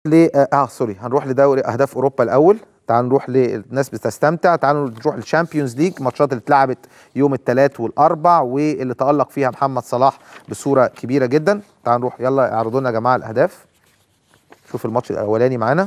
ل اه سوري هنروح لدوري اهداف اوروبا الاول تعالوا نروح للناس بتستمتع تعالوا نروح للشامبيونز ليج ماتشات اللي اتلعبت يوم الثلاث والاربع واللي تالق فيها محمد صلاح بصوره كبيره جدا تعالوا نروح يلا اعرضوا لنا يا جماعه الاهداف شوف الماتش الاولاني معانا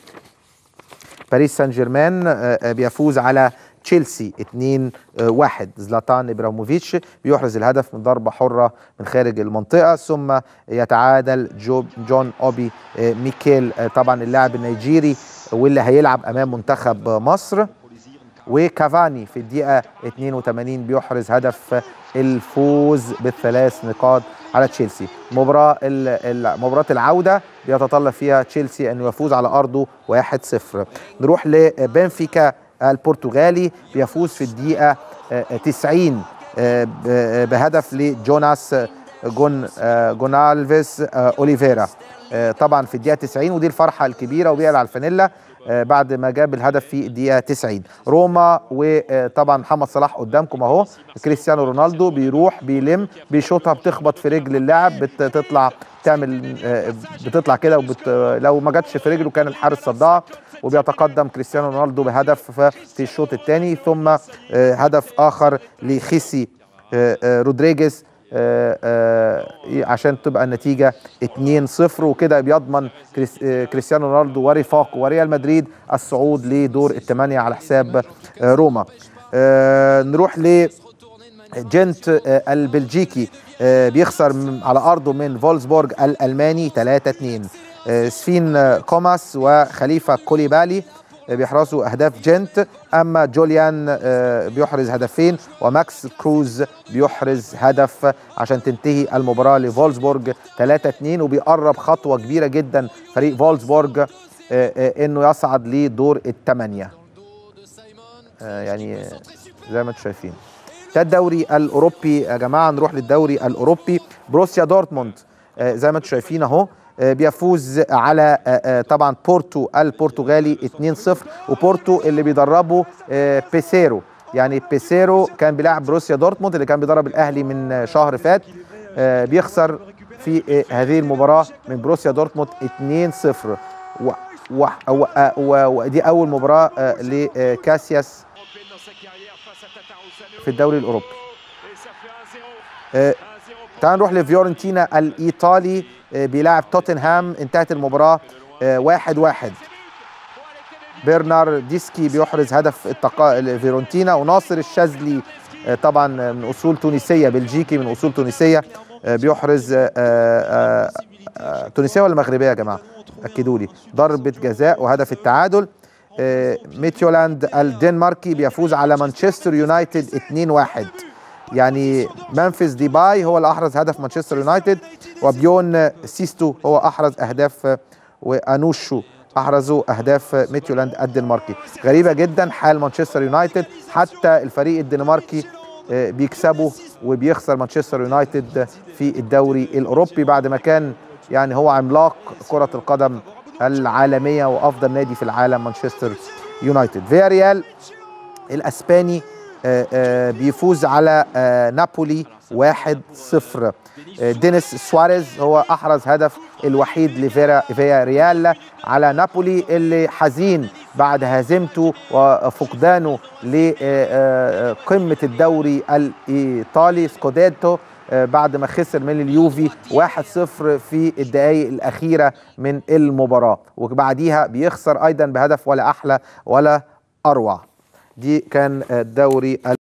باريس سان جيرمان آه، آه، بيفوز على تشيلسي 2 1 زلاتان ابراهيموفيتش بيحرز الهدف من ضربه حره من خارج المنطقه ثم يتعادل جو جون اوبي آه، ميكيل آه، طبعا اللاعب النيجيري واللي هيلعب امام منتخب مصر وكافاني في الدقيقة 82 بيحرز هدف الفوز بالثلاث نقاط على تشيلسي مباراة ال- ال- مباراة العودة بيتطلب فيها تشيلسي أنه يفوز على أرضه 1-0 نروح لبنفيكا البرتغالي بيفوز في الدقيقة آه، 90 آه، ب- بهدف لجوناس جون آه، جونالفيس آه، اوليفيرا آه، طبعا في الدقيقه 90 ودي الفرحه الكبيره وبيقلع الفانيلا آه، بعد ما جاب الهدف في الدقيقه 90 روما وطبعا محمد صلاح قدامكم اهو كريستيانو رونالدو بيروح بيلم بيشوطها بتخبط في رجل اللاعب بتطلع تعمل آه، بتطلع كده وبت... لو ما جاتش في رجله كان الحارس صدها وبيتقدم كريستيانو رونالدو بهدف في الشوط الثاني ثم آه، هدف اخر لخيسي آه، آه، رودريجيز آه، آه، عشان تبقى النتيجة 2-0 وكده بيضمن كريس- آه، كريستيانو رونالدو ورفاقه وريال مدريد الصعود لدور الثمانية على حساب آه، روما آه، نروح ل جنت آه، البلجيكي آه، بيخسر من- على ارضه من فولسبورج الالماني 3-2 آه، سفين آه، كوماس وخليفه كوليبالي آه، بيحرزوا اهداف جنت اما جوليان آه، بيحرز هدفين وماكس كروز بيحرز هدف عشان تنتهي المباراه لفولسبورج 3-2 وبيقرب خطوه كبيره جدا فريق فولسبورج آه، آه، انه يصعد لدور الثمانيه آه، يعني آه، زي ما انتم شايفين ده الدوري الاوروبي يا جماعه نروح للدوري الاوروبي بروسيا دورتموند آه، زي ما انتم شايفين اهو آه، بيفوز على آه، آه، طبعا بورتو البرتغالي 2-0 وبورتو اللي بيدربه آه، بيسيرو يعني بيسيرو كان بيلعب بروسيا دورتموند اللي كان بيدرب الاهلي من آه، شهر فات آه، بيخسر في آه، هذه المباراه من بروسيا دورتموند 2-0 و- و- و- آه، و- ودي اول مباراه آه، لكاسياس في الدوري الاوروبي آه، تعال نروح لفيورنتينا الايطالي آه، بيلاعب توتنهام انتهت المباراه آه، واحد واحد برنار ديسكي بيحرز هدف التقا... فيورنتينا وناصر الشاذلي آه، طبعا من اصول تونسيه بلجيكي من اصول تونسيه آه، بيحرز آه، آه، آه، تونسيه ولا مغربيه يا جماعه اكدوا لي ضربه جزاء وهدف التعادل آه، ميتيولاند الدنماركي بيفوز على مانشستر يونايتد 2-1 يعني منفذ ديباي هو اللي احرز هدف مانشستر يونايتد وبيون سيستو هو احرز اهداف وانوشو احرزوا اهداف ميتيولاند الدنماركي غريبه جدا حال مانشستر يونايتد حتى الفريق الدنماركي آه، بيكسبوا وبيخسر مانشستر يونايتد في الدوري الاوروبي بعد ما كان يعني هو عملاق كره القدم العالميه وافضل نادي في العالم مانشستر يونايتد فياريال الاسباني آه، آه، بيفوز على آه، نابولي 1-0 آه، دينيس سواريز هو احرز هدف الوحيد لفيرا فيا ريال على نابولي اللي حزين بعد هزيمته وفقدانه لقمه الدوري الايطالي سكوديتو آه، بعد ما خسر من اليوفي 1-0 في الدقائق الاخيره من المباراه وبعديها بيخسر ايضا بهدف ولا احلى ولا اروع دي كان الدوري